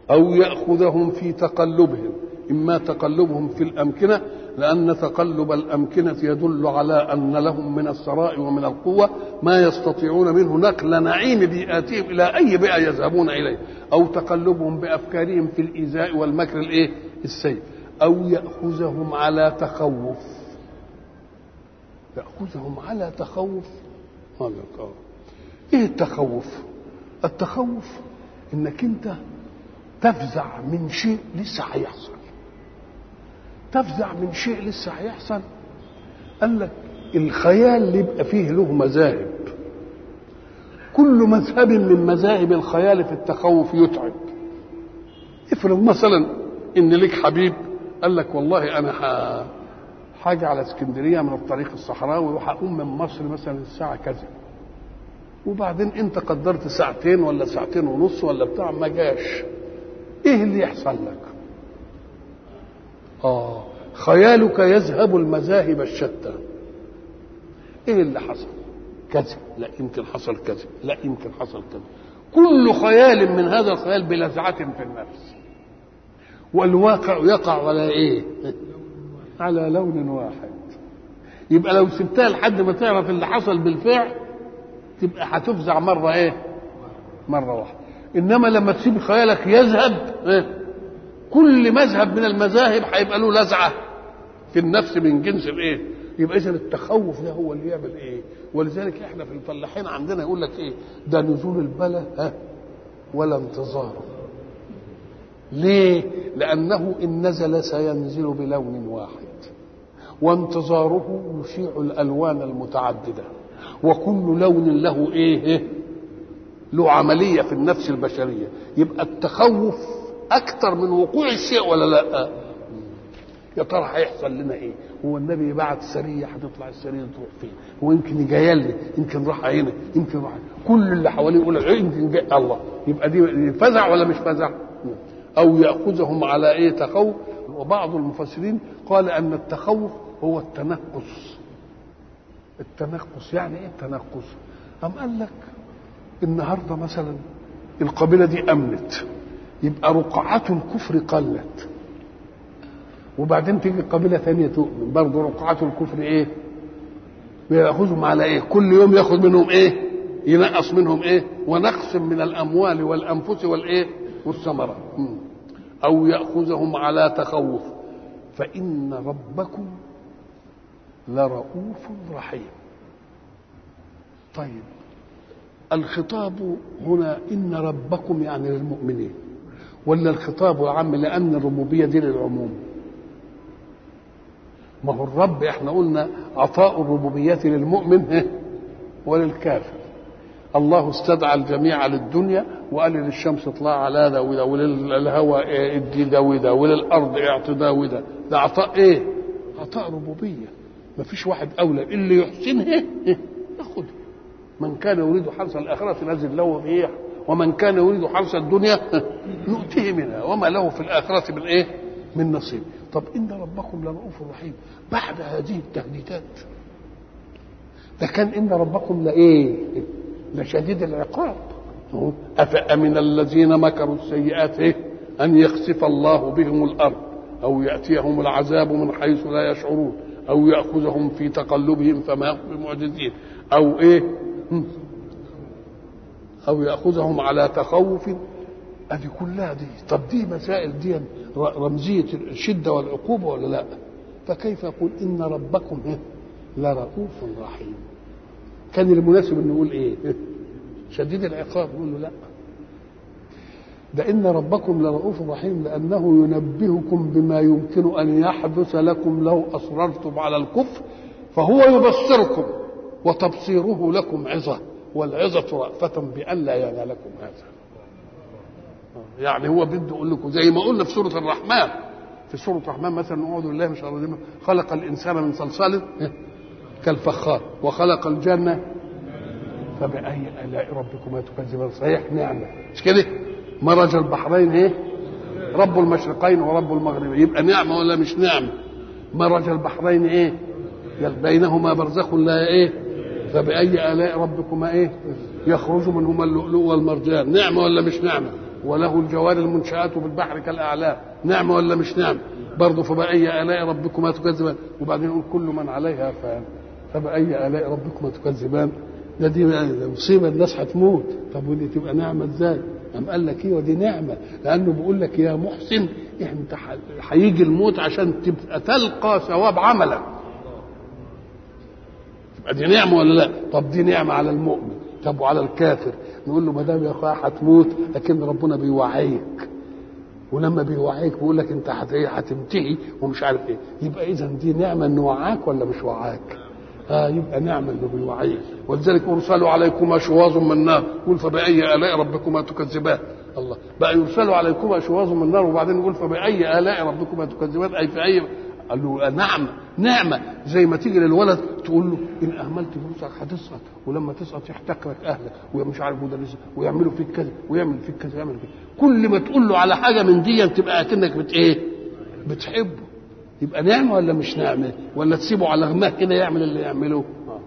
أو يأخذهم في تقلبهم إما تقلبهم في الأمكنة لأن تقلب الأمكنة يدل على أن لهم من الثراء ومن القوة ما يستطيعون منه نقل نعيم بيئاتهم إلى أي بيئة يذهبون إليه أو تقلبهم بأفكارهم في الإيذاء والمكر الإيه؟ السيء أو يأخذهم على تخوف يأخذهم على تخوف هذا إيه التخوف؟ التخوف إنك أنت تفزع من شيء لسه هيحصل تفزع من شيء لسه هيحصل قال لك الخيال اللي يبقى فيه له مذاهب كل مذهب من مذاهب الخيال في التخوف يتعب افرض مثلا ان لك حبيب قال لك والله انا حاجة على اسكندرية من الطريق الصحراوي وهقوم من مصر مثلا الساعة كذا وبعدين انت قدرت ساعتين ولا ساعتين ونص ولا بتاع ما جاش ايه اللي يحصل لك اه خيالك يذهب المذاهب الشتى ايه اللي حصل كذا لا يمكن حصل كذا لا يمكن حصل كذا كل خيال من هذا الخيال بلذعة في النفس والواقع يقع على ايه على لون واحد يبقى لو سبتها لحد ما تعرف اللي حصل بالفعل تبقى هتفزع مرة ايه مرة واحدة انما لما تسيب خيالك يذهب إيه؟ كل مذهب من المذاهب هيبقى له لزعه في النفس من جنس الايه يبقى اذا التخوف ده هو اللي يعمل ايه ولذلك احنا في الفلاحين عندنا يقول لك ايه ده نزول البلاء ها ولا انتظاره ليه لانه ان نزل سينزل بلون واحد وانتظاره يشيع الالوان المتعدده وكل لون له ايه, إيه؟ له عمليه في النفس البشريه يبقى التخوف اكثر من وقوع الشيء ولا لا يا ترى هيحصل لنا ايه هو النبي بعت سريه هتطلع السريه تروح فين هو يمكن جايه لي يمكن راح هنا يمكن راح كل اللي حواليه يقول إيه يمكن جاي الله يبقى دي فزع ولا مش فزع او ياخذهم على ايه تخوف وبعض المفسرين قال ان التخوف هو التنقص التنقص يعني ايه التنقص أم قال لك النهارده مثلا القبيله دي امنت يبقى رقعات الكفر قلت وبعدين تيجي قبيله ثانيه تؤمن برضه رقعات الكفر ايه بياخذهم على ايه كل يوم ياخذ منهم ايه ينقص منهم ايه ونقص من الاموال والانفس والايه والثمرات او ياخذهم على تخوف فان ربكم لرؤوف رحيم طيب الخطاب هنا ان ربكم يعني للمؤمنين ولا الخطاب عام لان الربوبيه دي للعموم ما هو الرب احنا قلنا عطاء الربوبيه للمؤمن وللكافر الله استدعى الجميع للدنيا وقال للشمس اطلع على ده وده وللهواء ادي ده وده وللارض اعط ده وده ده عطاء ايه؟ عطاء ربوبيه ما فيش واحد اولى اللي يحسنها ياخذها من كان يريد حرث الاخره نزل له ايه ومن كان يريد حرث الدنيا نؤتيه منها وما له في الاخره من ايه؟ من نصيب طب ان ربكم لرؤوف رحيم بعد هذه التهديدات ده كان ان ربكم لايه؟ لشديد العقاب أفأمن الذين مكروا السيئات إيه؟ أن يخسف الله بهم الأرض أو يأتيهم العذاب من حيث لا يشعرون أو يأخذهم في تقلبهم فما هم بمعجزين أو إيه أو يأخذهم على تخوف أدي كلها دي طب دي مسائل دي رمزية الشدة والعقوبة ولا لا فكيف يقول إن ربكم إيه؟ لرؤوف رحيم كان المناسب انه يقول ايه شديد العقاب يقول له لا ده ان ربكم لرؤوف رحيم لانه ينبهكم بما يمكن ان يحدث لكم لو اصررتم على الكفر فهو يبصركم وتبصيره لكم عظه والعظه رأفة بأن لا ينالكم هذا يعني هو بده يقول لكم زي ما قلنا في سورة الرحمن في سورة الرحمن مثلا أعوذ بالله من شر الرجيم خلق الإنسان من صلصال كالفخار وخلق الجنة فبأي آلاء ربكما تكذبان صحيح نعمة مش كده مرج البحرين ايه رب المشرقين ورب المغربين يبقى نعمة ولا مش نعمة مرج البحرين ايه بينهما برزخ لا ايه فبأي آلاء ربكما ايه يخرج منهما اللؤلؤ والمرجان نعمة ولا مش نعمة وله الجوار المنشآت في البحر كالأعلام نعمة ولا مش نعمة برضه فبأي آلاء ربكما تكذبان وبعدين يقول كل من عليها فان فبأي آلاء ربكما تكذبان ده دي مصيبة الناس هتموت طب ودي تبقى نعمة ازاي؟ قام قال لك ايه ودي نعمة لأنه بيقول لك يا محسن انت هيجي الموت عشان تبقى تلقى ثواب عملك تبقى دي نعمة ولا لا؟ طب دي نعمة على المؤمن طب وعلى الكافر نقول له ما دام يا اخويا هتموت لكن ربنا بيوعيك ولما بيوعيك بيقول لك انت هتنتهي ومش عارف ايه يبقى اذا دي نعمه انه وعاك ولا مش وعاك؟ اه يبقى نعمه انه بيوعيك ولذلك ارسلوا عليكما شواظ من نار قل فباي الاء ربكما تكذبان الله بقى يرسلوا عليكما شواظ من نار وبعدين يقول فباي الاء ربكما تكذبان اي في اي قال له نعمة نعمة زي ما تيجي للولد تقول له إن أهملت فلوسك هتسقط ولما تسقط يحتكرك أهلك ومش عارف مدرسك ويعملوا فيك كذا ويعمل فيك كذا ويعمل فيك كل ما تقول له على حاجة من دي تبقى أكنك بت إيه؟ بتحبه يبقى نعمة ولا مش نعمة؟ ولا تسيبه على غماه كده يعمل اللي يعمله؟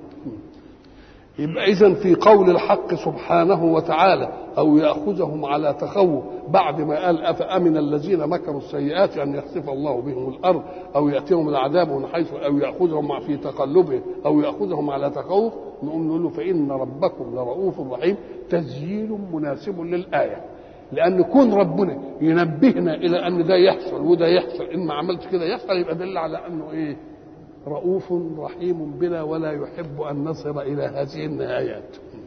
يبقى إذا في قول الحق سبحانه وتعالى أو يأخذهم على تخوف بعد ما قال أفأمن الذين مكروا السيئات أن يخسف الله بهم الأرض أو يأتيهم العذاب من حيث أو يأخذهم في تقلبهم أو يأخذهم على تخوف نقوم نقول له فإن ربكم لرؤوف رحيم تسجيل مناسب للآية لأن كون ربنا ينبهنا إلى أن ده يحصل وده يحصل إن ما عملت كده يحصل يبقى دل على أنه إيه رؤوف رحيم بنا ولا يحب أن نصل إلى هذه النهايات